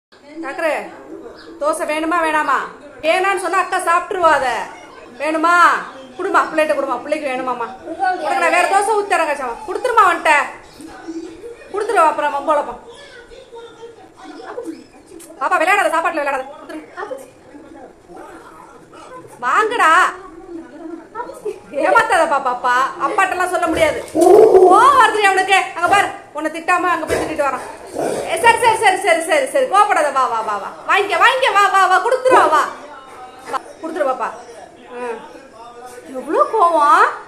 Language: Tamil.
சக்கரு தோசை வேணுமா வேணாமா வேணான்னு சொன்னா அக்கா சாப்பிட்டுருவா அத வேணுமா குடுமா பிள்ளைகிட்ட குடுமா பிள்ளைக்கு வேணுமாம்மா உனக்கு நான் வேற தோசை ஊத்தி தரேன் கச்சாமா கொடுத்துருமா வந்துட்ட கொடுத்துருவா அப்புறம் மம்போலப்பம் பாப்பா விளையாடாத சாப்பாட்டுல விளையாடாத கொடுத்துரு. வாங்கடா ஏமாத்தாத பாப்பாப்பா அப்பாட்டெல்லாம் சொல்ல முடியாது ஓ வருது அவனுக்கு அங்க பாரு உன்னை திட்டாம அங்க போய் திட்டிட்டு வரான் ஏ, சரி சரி சரி சரி சரி சரி கோபப்படாத வா வா வா வா வாங்கிக்க வாங்கிக்க வா வா வா கொடுத்துருவா வா வா, கொடுத்துரு பாப்பா ம். எவ்வளோ கோவம்